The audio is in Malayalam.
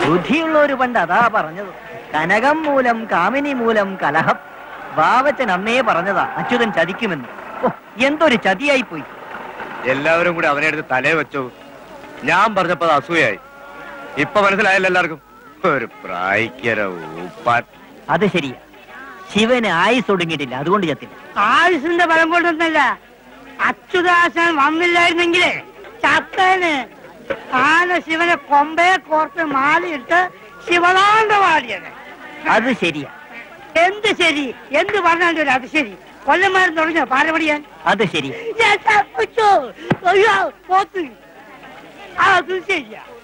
ബുദ്ധിയുള്ളൊരു പണ്ട് അതാ പറഞ്ഞത് കനകം മൂലം കാമിനി മൂലം കലഹം ബാവച്ചൻ അന്നേ പറഞ്ഞതാ അച്യുതൻ ചതിക്കുമെന്ന് ഓ എന്തൊരു ചതിയായി പോയി എല്ലാവരും കൂടി അവനെ എടുത്ത് തലേ വെച്ചു ഞാൻ പറഞ്ഞപ്പോ അത് അസൂയായി ഇപ്പൊ മനസ്സിലായല്ലോ എല്ലാവർക്കും ഒരു പ്രായിക്കര ഊപ്പാൻ അത് ശരിയാ ശിവന് ആയുസ് ഒടുങ്ങിയിട്ടില്ല അതുകൊണ്ട് ചത്തില്ല ആയുസിന്റെ ബലം കൊണ്ടൊന്നല്ല അച്യുതാസൻ വന്നില്ലായിരുന്നെങ്കിലേ ചത്തേന് ആന ശിവനെ കൊമ്പേ കോർത്ത് മാലയിട്ട് ശിവതാണ്ഡവാടിയത് അത് ശരിയാ എന്ത് ശരി എന്ത് പറഞ്ഞാലും ഒരു അത് ശരി കൊല്ലന്മാരും തുടങ്ങിയോ പാരപടിയാൻ അത് ശരിയാ ഞാൻ തപ്പിച്ചു. അയ്യോ പോത്ത് അത് ശരിയാ